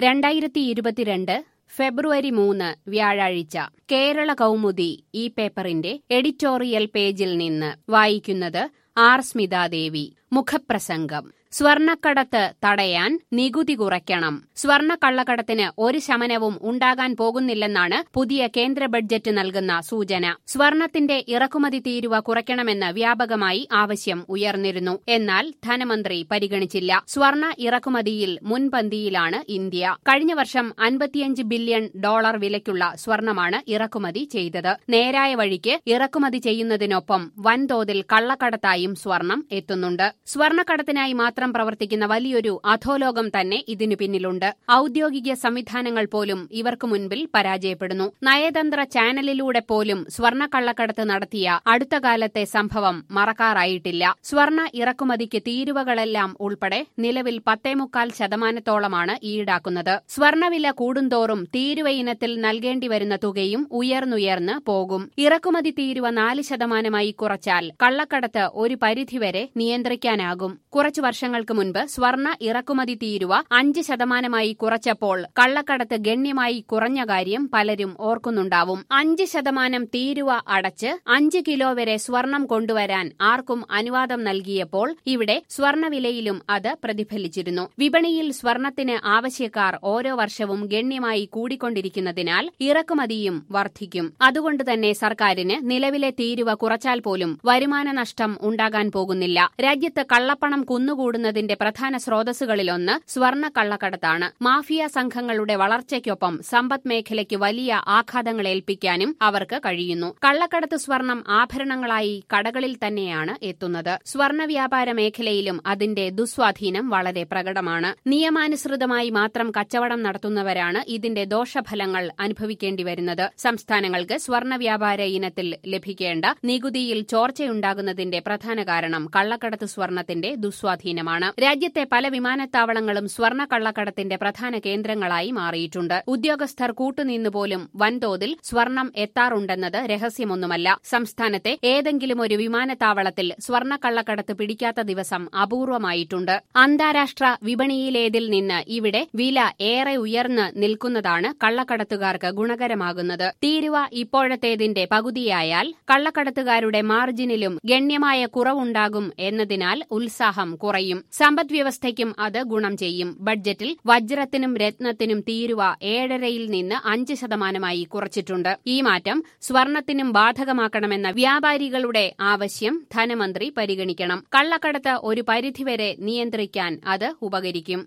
രണ്ടായിരത്തി ഇരുപത്തിരണ്ട് ഫെബ്രുവരി മൂന്ന് വ്യാഴാഴ്ച കേരള കൗമുദി ഈ പേപ്പറിന്റെ എഡിറ്റോറിയൽ പേജിൽ നിന്ന് വായിക്കുന്നത് ആർ സ്മിതാദേവി മുഖപ്രസംഗം സ്വർണക്കടത്ത് തടയാൻ നികുതി കുറയ്ക്കണം സ്വർണ കള്ളക്കടത്തിന് ഒരു ശമനവും ഉണ്ടാകാൻ പോകുന്നില്ലെന്നാണ് പുതിയ കേന്ദ്ര ബഡ്ജറ്റ് നൽകുന്ന സൂചന സ്വർണത്തിന്റെ ഇറക്കുമതി തീരുവ കുറയ്ക്കണമെന്ന് വ്യാപകമായി ആവശ്യം ഉയർന്നിരുന്നു എന്നാൽ ധനമന്ത്രി പരിഗണിച്ചില്ല സ്വർണ ഇറക്കുമതിയിൽ മുൻപന്തിയിലാണ് ഇന്ത്യ കഴിഞ്ഞ വർഷം അൻപത്തിയഞ്ച് ബില്യൺ ഡോളർ വിലയ്ക്കുള്ള സ്വർണമാണ് ഇറക്കുമതി ചെയ്തത് നേരായ വഴിക്ക് ഇറക്കുമതി ചെയ്യുന്നതിനൊപ്പം വൻതോതിൽ കള്ളക്കടത്തായും സ്വർണം എത്തുന്നുണ്ട് സ്വർണക്കടത്തിനായി മാത്രം പ്രവർത്തിക്കുന്ന വലിയൊരു അധോലോകം തന്നെ ഇതിനു പിന്നിലുണ്ട് ഔദ്യോഗിക സംവിധാനങ്ങൾ പോലും ഇവർക്ക് മുൻപിൽ പരാജയപ്പെടുന്നു നയതന്ത്ര ചാനലിലൂടെ പോലും സ്വർണക്കള്ളക്കടത്ത് നടത്തിയ അടുത്ത കാലത്തെ സംഭവം മറക്കാറായിട്ടില്ല സ്വർണ ഇറക്കുമതിക്ക് തീരുവകളെല്ലാം ഉൾപ്പെടെ നിലവിൽ പത്തേമുക്കാൽ ശതമാനത്തോളമാണ് ഈടാക്കുന്നത് സ്വർണവില കൂടുന്തോറും തീരുവ ഇനത്തിൽ നൽകേണ്ടി വരുന്ന തുകയും ഉയർന്നുയർന്ന് പോകും ഇറക്കുമതി തീരുവ നാല് ശതമാനമായി കുറച്ചാൽ കള്ളക്കടത്ത് ഒരു പരിധിവരെ നിയന്ത്രിക്കാനാകും കുറച്ചു വർഷങ്ങൾക്ക് മുൻപ് സ്വർണ ഇറക്കുമതി തീരുവ അഞ്ച് ശതമാനമായി കുറച്ചപ്പോൾ കള്ളക്കടത്ത് ഗണ്യമായി കുറഞ്ഞ കാര്യം പലരും ഓർക്കുന്നുണ്ടാവും അഞ്ച് ശതമാനം തീരുവ അടച്ച് അഞ്ച് കിലോ വരെ സ്വർണം കൊണ്ടുവരാൻ ആർക്കും അനുവാദം നൽകിയപ്പോൾ ഇവിടെ സ്വർണവിലയിലും അത് പ്രതിഫലിച്ചിരുന്നു വിപണിയിൽ സ്വർണത്തിന് ആവശ്യക്കാർ ഓരോ വർഷവും ഗണ്യമായി കൂടിക്കൊണ്ടിരിക്കുന്നതിനാൽ ഇറക്കുമതിയും വർദ്ധിക്കും അതുകൊണ്ടുതന്നെ സർക്കാരിന് നിലവിലെ തീരുവ കുറച്ചാൽ പോലും വരുമാന നഷ്ടം ഉണ്ടാകാൻ പോകുന്നില്ല രാജ്യത്ത് കള്ളപ്പണം കുന്നുകൂടുന്നതിന്റെ പ്രധാന സ്രോതസ്സുകളിലൊന്ന് സ്വർണ്ണ കള്ളക്കടത്താണ് മാഫിയ സംഘങ്ങളുടെ വളർച്ചയ്ക്കൊപ്പം സമ്പദ് മേഖലയ്ക്ക് വലിയ ആഘാതങ്ങൾ ഏൽപ്പിക്കാനും അവർക്ക് കഴിയുന്നു കള്ളക്കടത്ത് സ്വർണം ആഭരണങ്ങളായി കടകളിൽ തന്നെയാണ് എത്തുന്നത് സ്വർണ്ണ വ്യാപാര മേഖലയിലും അതിന്റെ ദുസ്വാധീനം വളരെ പ്രകടമാണ് നിയമാനുസൃതമായി മാത്രം കച്ചവടം നടത്തുന്നവരാണ് ഇതിന്റെ ദോഷഫലങ്ങൾ അനുഭവിക്കേണ്ടി വരുന്നത് സംസ്ഥാനങ്ങൾക്ക് സ്വർണ്ണ വ്യാപാര ഇനത്തിൽ ലഭിക്കേണ്ട നികുതിയിൽ ചോർച്ചയുണ്ടാകുന്നതിന്റെ പ്രധാന കാരണം കള്ളക്കടത്ത് സ്വർണത്തിന്റെ ദുസ്വാധീനമാണ് രാജ്യത്തെ പല വിമാനത്താവളങ്ങളും സ്വർണ്ണ കള്ളക്കടത്തിന്റെ പ്രധാന കേന്ദ്രങ്ങളായി മാറിയിട്ടുണ്ട് ഉദ്യോഗസ്ഥർ കൂട്ടുനിന്നുപോലും വൻതോതിൽ സ്വർണം എത്താറുണ്ടെന്നത് രഹസ്യമൊന്നുമല്ല സംസ്ഥാനത്തെ ഏതെങ്കിലും ഒരു വിമാനത്താവളത്തിൽ സ്വർണ്ണ കള്ളക്കടത്ത് പിടിക്കാത്ത ദിവസം അപൂർവമായിട്ടുണ്ട് അന്താരാഷ്ട്ര വിപണിയിലേതിൽ നിന്ന് ഇവിടെ വില ഏറെ ഉയർന്ന് നിൽക്കുന്നതാണ് കള്ളക്കടത്തുകാർക്ക് ഗുണകരമാകുന്നത് തീരുവ ഇപ്പോഴത്തേതിന്റെ പകുതിയായാൽ കള്ളക്കടത്തുകാരുടെ മാർജിനിലും ഗണ്യമായ കുറവുണ്ടാകും എന്നതിനാൽ ഉത്സാഹം കുറയും സമ്പദ്വ്യവസ്ഥയ്ക്കും അത് ഗുണം ചെയ്യും ബഡ്ജറ്റിൽ വജ്രത്തിനും രത്നത്തിനും തീരുവ ഏഴരയിൽ നിന്ന് അഞ്ച് ശതമാനമായി കുറച്ചിട്ടുണ്ട് ഈ മാറ്റം സ്വർണത്തിനും ബാധകമാക്കണമെന്ന വ്യാപാരികളുടെ ആവശ്യം ധനമന്ത്രി പരിഗണിക്കണം കള്ളക്കടത്ത് ഒരു പരിധിവരെ നിയന്ത്രിക്കാൻ അത് ഉപകരിക്കും